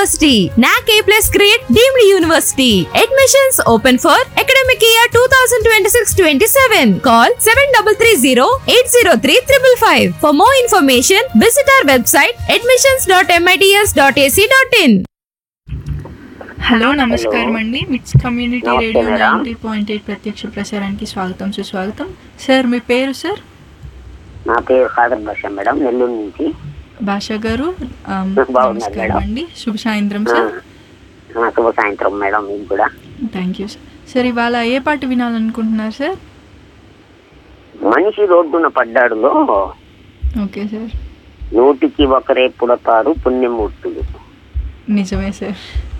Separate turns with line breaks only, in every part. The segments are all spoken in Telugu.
University NAAC A plus grade deemed university admissions open for academic year two thousand twenty six twenty seven call seven double three zero eight zero three triple five for more information visit our website admissions dot M I T S dot A C dot in
hello నమస్కారం అండి మిట్స్ కమ్యూనిటీ
నమస్తే
radio
madam.
Ninety point eight ప్రత్యక్ష ప్రసారానికి స్వాగతం సుస్వాగతం సార్ మీ పేరు సార్
నా పేరు సాగర్ భాష మేడం నెల్లూరు నుంచి
భాష గారు ఆమ్,
బాగున్నారు
నమస్కారం
మేడం.
అండి శుభ సాయంత్రం
ఆ,
సార్
ఆ, శుభ సాయంత్రం మేడం మీకు కూడా
థ్యాంక్ యూ సార్ సార్ ఇవాళ ఏ పాట వినాలనుకుంటున్నారు సార్
మనిషి రోడ్డున పడ్డాడులో
ఓకే సార్
నూటికి ఒకరే పుడతారు పుణ్యమూర్తులు
నిజమే సార్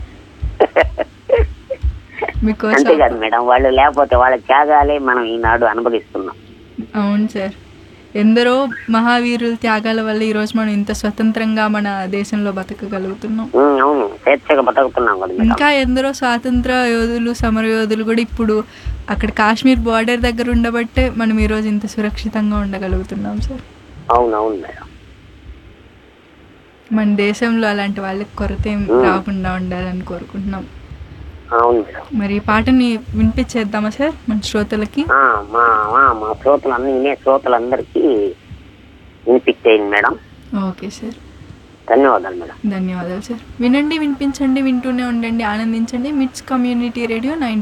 మీకోసం
అంతేకాదు మేడం వాళ్ళు లేకపోతే వాళ్ళ త్యాగాలే మనం ఈనాడు అనుభవిస్తున్నాం
అవును సార్ ఎందరో మహావీరుల త్యాగాల వల్ల ఈరోజు మనం ఇంత స్వతంత్రంగా మన దేశంలో బతకగలుగుతున్నాం
ఉమ్, అవును స్వేచ్ఛగా బతుకుతున్నాం కదా మేడం
ఇంకా ఎందరో స్వాతంత్ర యోధులు సమర యోధులు కూడా ఇప్పుడు అక్కడ కాశ్మీర్ బార్డర్ దగ్గర ఉండబట్టే మనం ఈరోజు ఇంత సురక్షితంగా ఉండగలుగుతున్నాం సార్
అవును అవును మేడం
మన దేశంలో అలాంటి వాళ్ళకి కొరత ఏం రాకుండా ఉండాలని కోరుకుంటున్నాం
అవును మేడం
మరి ఈ పాటని వినిపించేద్దామా సార్ మన శ్రోతలకి
ఆ, మా మా మా శ్రోతలన్నీ వినే శ్రోతలందరికీ వినిపించేయండి మేడం
ఓకే సార్
ధన్యవాదాలు మేడం
ధన్యవాదాలు సార్ వినండి వినిపించండి వింటూనే ఉండండి ఆనందించండి మిట్స్ కమ్యూనిటీ రేడియో నైన్